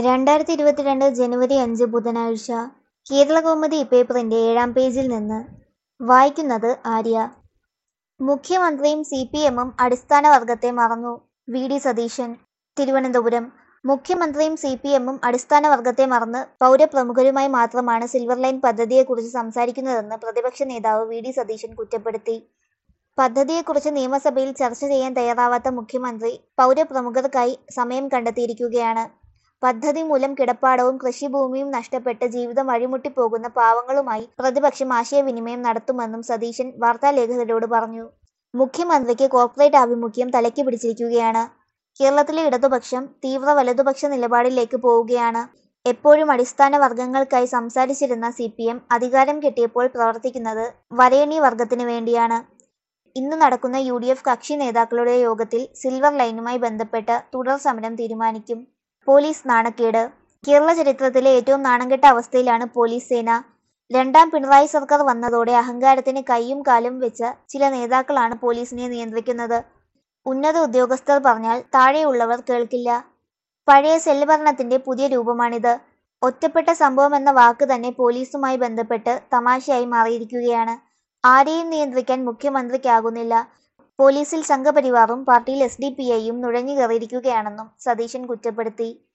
രണ്ടായിരത്തി ഇരുപത്തിരണ്ട് ജനുവരി അഞ്ച് ബുധനാഴ്ച കേരളകൗമുദി പേപ്പറിന്റെ ഏഴാം പേജിൽ നിന്ന് വായിക്കുന്നത് ആര്യ മുഖ്യമന്ത്രിയും സി പി എമ്മും അടിസ്ഥാന വർഗത്തെ മറന്നു വി ഡി സതീശൻ തിരുവനന്തപുരം മുഖ്യമന്ത്രിയും സി പി എമ്മും അടിസ്ഥാന വർഗത്തെ മറന്ന് പൗരപ്രമുഖരുമായി മാത്രമാണ് സിൽവർ ലൈൻ പദ്ധതിയെക്കുറിച്ച് സംസാരിക്കുന്നതെന്ന് പ്രതിപക്ഷ നേതാവ് വി ഡി സതീശൻ കുറ്റപ്പെടുത്തി പദ്ധതിയെക്കുറിച്ച് നിയമസഭയിൽ ചർച്ച ചെയ്യാൻ തയ്യാറാവാത്ത മുഖ്യമന്ത്രി പൗരപ്രമുഖർക്കായി സമയം കണ്ടെത്തിയിരിക്കുകയാണ് പദ്ധതി മൂലം കിടപ്പാടവും കൃഷിഭൂമിയും നഷ്ടപ്പെട്ട് ജീവിതം വഴിമുട്ടിപ്പോകുന്ന പാവങ്ങളുമായി പ്രതിപക്ഷം ആശയവിനിമയം നടത്തുമെന്നും സതീശൻ വാർത്താലേഖകരോട് പറഞ്ഞു മുഖ്യമന്ത്രിക്ക് കോർപ്പറേറ്റ് ആഭിമുഖ്യം തലയ്ക്ക് പിടിച്ചിരിക്കുകയാണ് കേരളത്തിലെ ഇടതുപക്ഷം തീവ്ര വലതുപക്ഷ നിലപാടിലേക്ക് പോവുകയാണ് എപ്പോഴും അടിസ്ഥാന വർഗങ്ങൾക്കായി സംസാരിച്ചിരുന്ന സി പി എം അധികാരം കിട്ടിയപ്പോൾ പ്രവർത്തിക്കുന്നത് വരേണ്യ വർഗത്തിന് വേണ്ടിയാണ് ഇന്ന് നടക്കുന്ന യു ഡി എഫ് കക്ഷി നേതാക്കളുടെ യോഗത്തിൽ സിൽവർ ലൈനുമായി ബന്ധപ്പെട്ട് തുടർ സമരം തീരുമാനിക്കും പോലീസ് നാണക്കേട് കേരള ചരിത്രത്തിലെ ഏറ്റവും നാണംകെട്ട അവസ്ഥയിലാണ് പോലീസ് സേന രണ്ടാം പിണറായി സർക്കാർ വന്നതോടെ അഹങ്കാരത്തിന് കൈയും കാലും വെച്ച ചില നേതാക്കളാണ് പോലീസിനെ നിയന്ത്രിക്കുന്നത് ഉന്നത ഉദ്യോഗസ്ഥർ പറഞ്ഞാൽ താഴെയുള്ളവർ കേൾക്കില്ല പഴയ സെൽ ഭരണത്തിന്റെ പുതിയ രൂപമാണിത് ഒറ്റപ്പെട്ട സംഭവം എന്ന വാക്ക് തന്നെ പോലീസുമായി ബന്ധപ്പെട്ട് തമാശയായി മാറിയിരിക്കുകയാണ് ആരെയും നിയന്ത്രിക്കാൻ മുഖ്യമന്ത്രിക്കാകുന്നില്ല പോലീസിൽ സംഘപരിവാറും പാർട്ടിയിൽ എസ് ഡി പി ഐയും നുഴഞ്ഞു കയറിയിരിക്കുകയാണെന്നും സതീശൻ കുറ്റപ്പെടുത്തി